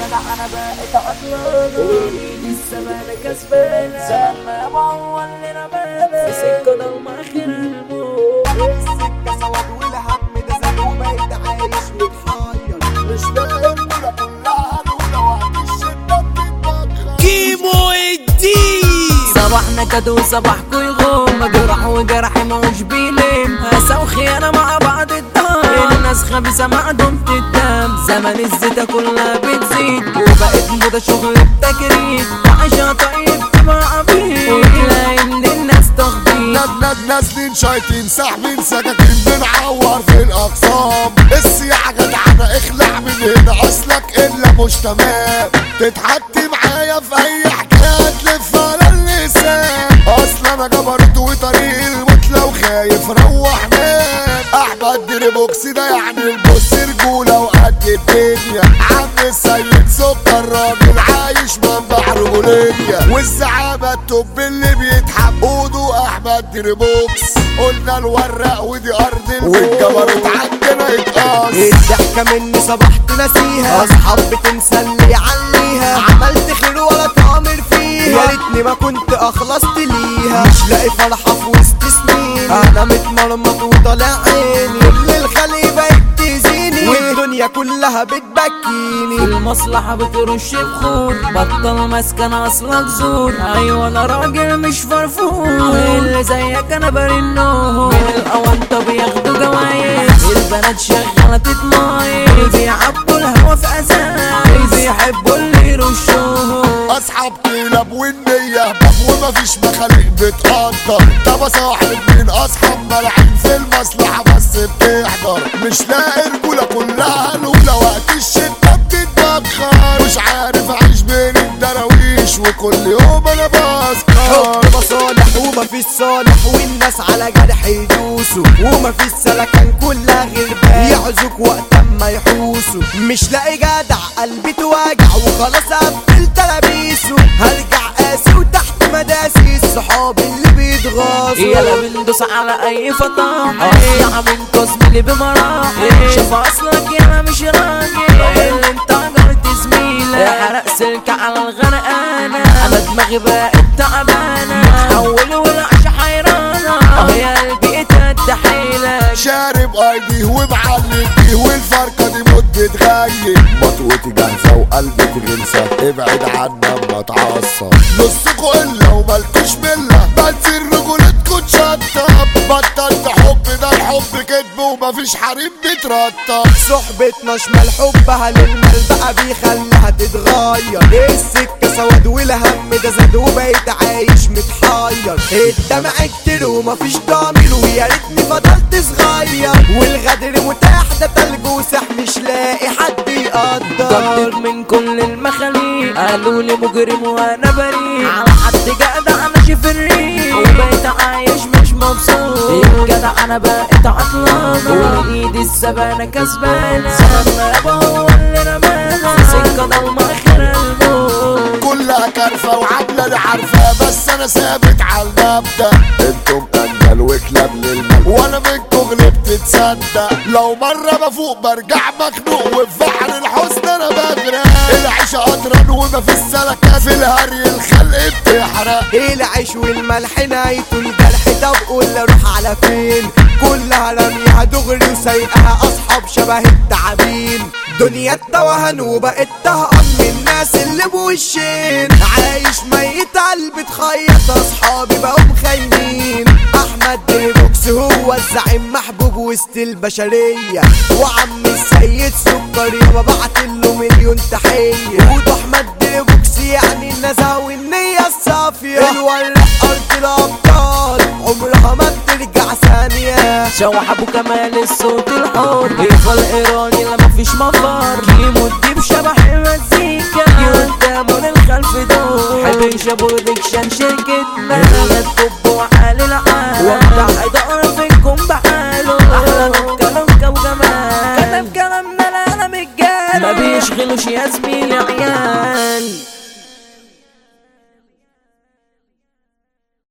جدع انا بقيت عطلان وايدي السمانة كسبانة زمان بعول لنا مانا في سكة ضلمة اخر الموت السكة سواد والهم ده زاد وبقيت عايش متحير مش لاقي ولا كلها نولا وقت الشدة بتتبخر كيمو الدين صباحنا كدو صباحكو يغوم جرح وجرحي موش بيلم هسا وخيانة مع بعض الدار الناس خبيثة معدومة الدم زمن الزيتة كلها بتزيد وبقت موضة شغل التجريد وعيشة طيب تبقى عبيد وتلاقي من الناس تخبيط ند ند نازلين شايطين ساحبين سكاكين بنعور في الاقسام السياحة جدعانة اخلع من هنا اصلك الا مش تمام تتحكي معايا في اي حكاية تلف على اللسان اصل انا جبرت وطريق الموت لو خايف روح نام احمد دريبوكس ده يعني البص رجولة وقد الدنيا عم السيد سكر راجل عايش منبع رجولية والزعامة التوب اللي بيتحب ايده احمد دريبوكس قلنا الورق ودي ارض والجبروت عندنا يتقاص الضحكة مني صبحت ناسيها اصحاب بتنسى اللي عليها عملت خير ولا تامر فيها يا ريتني ما كنت اخلصت ليها مش لاقي فرحة في وسط سنين انا متمرمط وطالع عيني كل الخلي بقت تأذيني والدنيا كلها بتبكيني المصلحة بترش بخور بطل مسكن اصلك زور ايوه انا راجل مش فرفور اللي زيك انا برنه من الاونطة بياخدوا جوايز البنات شغالة تتمايز بيعبوا الهوا في ازايز بيحبوا اللي يرشوه اصحاب كلاب والنية باب ومفيش مخالق بتقدر طب صاحب من اصحاب ملاعين في المصلحة بس بتحضر مش لاقي رجولة كلها لولا وقت الشدة بتتبخر مش عارف اعيش بين الدراويش وكل يوم انا بسكر حب مصالح ومفيش صالح والناس على جرح يدوسوا ومفيش سلكان كلها غربان يعزوك وقت ما يحوسوا مش لاقي جدع قلبي توجع وخلاص قفلت لابيسه هرجع قاسي وتحت مداسي الصحاب اللي بيتغاصوا يلا بندوس على اي فطاح اطلع من قسم اللي بمراحل شوف اصلك يلا مش راجل اللي انت جرت زميلك حرق سلك على الغرقانة انا دماغي بقت تعبانة حول والعش حيرانة اه يا قلبي اتدحيلك شارب ايديه ومعلم بيه والفرقة دي موت بتغير مطوتي جاهزة وقلبك غلسة ابعد عنا اما تعصب نصكوا الا ومالكوش ملة بنزل رجولتكوا تشطب بطلت حب ده الحب كدب ومفيش حريم بيترطب صحبتنا شمال حبها للمال بقى بيخليها تتغير السكة سواد والهم ده زاد وبقيت عايش متحير الدمع كتير ومفيش ضمير ويا ريتني فضلت صغير والغدر متاح ده تلج وساح مش لاقي حد يقدر قدر من كل المخاليق قالوا لي مجرم وانا بريء على حد جدع انا شايف الريق وبقيت عايش مش مبسوط جدع انا بقيت عطلان وايدي السبانة كسبانة زمان يابا هو اللي رمانا في سكة ضلمة اخر الموت كلها كارفة وعاملة اللي عارفة بس انا ثابت على المبدأ انتم انجل وكلاب للمال وانا منكم غلبت تصدق لو مرة بفوق برجع مخنوق وفي بحر الحزن انا بغرق العيشة قطران وما في السلكة في الهري الخلق بتحرق العيش والملح نايته الجرح طب قول اروح على فين كلها رميها دغري وسايقها اصحاب شبه التعابين دنيا التوهن وبقت تهقم من الناس اللي بوشين عايش ميت قلبي تخيط اصحابي بقوا مخاينين احمد ديبوكس هو الزعيم محبوب وسط البشريه وعم السيد سكر يابا بعت له مليون تحيه ودو احمد ديبوكس يعني النزهه والنيه الصافيه الورق ارض الابطال عمرها ما بترجع ثانيه شوح ابو كمال الصوت الحر يفضل ايراني لا مفيش مفر كيمو الديب شبح المزيكا قدامه للخلف دول حبيش ابو ديكشن شركتنا لا الطب وعالي العال وابدع اداره